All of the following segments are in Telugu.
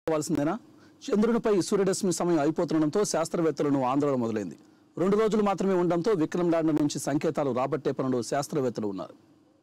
కావాల్సిందేనా చంద్రునిపై సూర్యరశ్మి సమయం అయిపోతుండటంతో శాస్త్రవేత్తలను ఆందోళన మొదలైంది రెండు రోజులు మాత్రమే ఉండడంతో విక్రమ్ ల్యాండర్ నుంచి సంకేతాలు రాబట్టే పనులు శాస్త్రవేత్తలు ఉన్నారు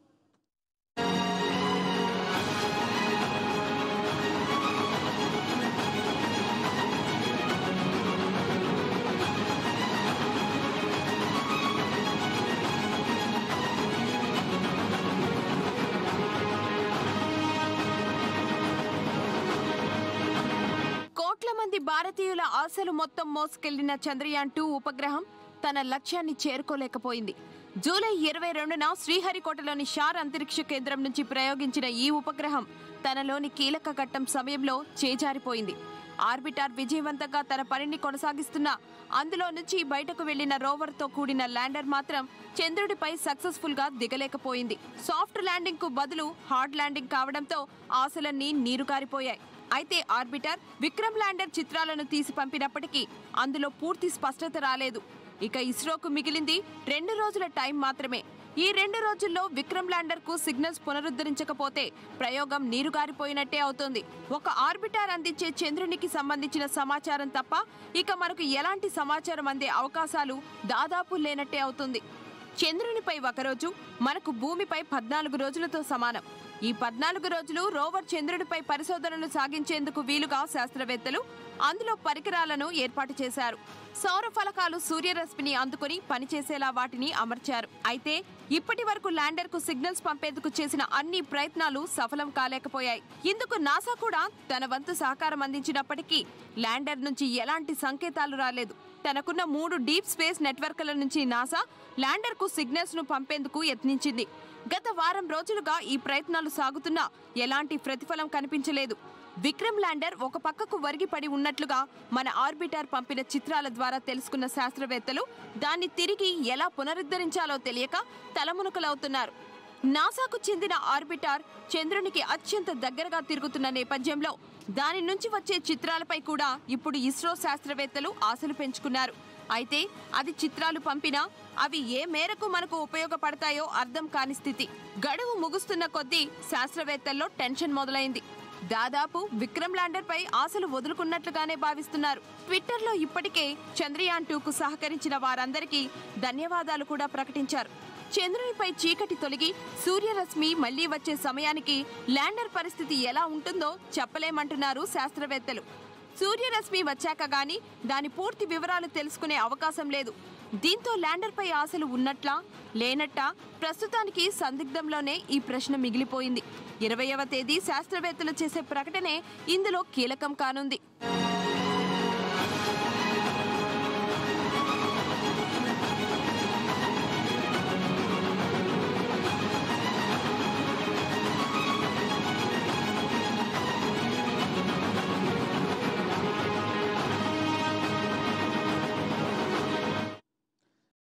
కోట్ల మంది భారతీయుల ఆశలు మొత్తం మోసుకెళ్లిన చంద్రయాన్ టూ ఉపగ్రహం తన లక్ష్యాన్ని చేరుకోలేకపోయింది జూలై ఇరవై రెండున శ్రీహరికోటలోని షార్ అంతరిక్ష కేంద్రం నుంచి ప్రయోగించిన ఈ ఉపగ్రహం తనలోని కీలక ఘట్టం సమయంలో చేజారిపోయింది ఆర్బిటార్ విజయవంతంగా తన పనిని కొనసాగిస్తున్న అందులో నుంచి బయటకు వెళ్లిన రోవర్తో కూడిన ల్యాండర్ మాత్రం చంద్రుడిపై సక్సెస్ఫుల్ గా దిగలేకపోయింది సాఫ్ట్ ల్యాండింగ్ కు బదులు హార్డ్ ల్యాండింగ్ కావడంతో ఆశలన్నీ నీరుగారిపోయాయి అయితే ఆర్బిటర్ విక్రమ్ ల్యాండర్ చిత్రాలను తీసి పంపినప్పటికీ అందులో పూర్తి స్పష్టత రాలేదు ఇక ఇస్రోకు మిగిలింది రెండు రోజుల టైం మాత్రమే ఈ రెండు రోజుల్లో విక్రమ్ ల్యాండర్ కు సిగ్నల్స్ పునరుద్ధరించకపోతే ప్రయోగం నీరుగారిపోయినట్టే అవుతోంది ఒక ఆర్బిటార్ అందించే చంద్రునికి సంబంధించిన సమాచారం తప్ప ఇక మనకు ఎలాంటి సమాచారం అందే అవకాశాలు దాదాపు లేనట్టే అవుతుంది చంద్రునిపై ఒకరోజు మనకు భూమిపై పద్నాలుగు రోజులతో సమానం ఈ పద్నాలుగు రోజులు రోవర్ చంద్రుడిపై పరిశోధనలు సాగించేందుకు వీలుగా శాస్త్రవేత్తలు అందులో పరికరాలను ఏర్పాటు చేశారు సౌర ఫలకాలు సూర్యరశ్మిని అందుకుని పనిచేసేలా వాటిని అమర్చారు అయితే ఇప్పటి వరకు ల్యాండర్ కు సిగ్నల్స్ పంపేందుకు చేసిన అన్ని ప్రయత్నాలు సఫలం కాలేకపోయాయి ఇందుకు నాసా కూడా తన వంతు సహకారం అందించినప్పటికీ ల్యాండర్ నుంచి ఎలాంటి సంకేతాలు రాలేదు తనకున్న మూడు డీప్ స్పేస్ నెట్వర్క్ల నుంచి నాసా ల్యాండర్ కు సిగ్నల్స్ ను పంపేందుకు యత్నించింది గత వారం రోజులుగా ఈ ప్రయత్నాలు సాగుతున్నా ఎలాంటి ప్రతిఫలం కనిపించలేదు విక్రమ్ ల్యాండర్ ఒక పక్కకు వరిగిపడి ఉన్నట్లుగా మన ఆర్బిటర్ పంపిన చిత్రాల ద్వారా తెలుసుకున్న శాస్త్రవేత్తలు దాన్ని తిరిగి ఎలా పునరుద్ధరించాలో తెలియక తలమునకలవుతున్నారు నాసాకు చెందిన ఆర్బిటార్ చంద్రునికి అత్యంత దగ్గరగా తిరుగుతున్న నేపథ్యంలో దాని నుంచి వచ్చే చిత్రాలపై కూడా ఇప్పుడు ఇస్రో శాస్త్రవేత్తలు ఆశలు పెంచుకున్నారు అయితే అది చిత్రాలు పంపినా అవి ఏ మేరకు మనకు ఉపయోగపడతాయో అర్థం కాని స్థితి గడువు ముగుస్తున్న కొద్దీ శాస్త్రవేత్తల్లో టెన్షన్ మొదలైంది దాదాపు విక్రమ్ ల్యాండర్ పై ఆశలు వదులుకున్నట్లుగానే భావిస్తున్నారు ట్విట్టర్ లో ఇప్పటికే చంద్రయాన్ టూకు సహకరించిన వారందరికీ ధన్యవాదాలు కూడా ప్రకటించారు చంద్రునిపై చీకటి తొలగి సూర్యరశ్మి మళ్లీ వచ్చే సమయానికి ల్యాండర్ పరిస్థితి ఎలా ఉంటుందో చెప్పలేమంటున్నారు శాస్త్రవేత్తలు సూర్యరశ్మి వచ్చాక గాని దాని పూర్తి వివరాలు తెలుసుకునే అవకాశం లేదు దీంతో ల్యాండర్ పై ఆశలు ఉన్నట్లా లేనట్టా ప్రస్తుతానికి సందిగ్ధంలోనే ఈ ప్రశ్న మిగిలిపోయింది ఇరవయవ తేదీ శాస్త్రవేత్తలు చేసే ప్రకటనే ఇందులో కీలకం కానుంది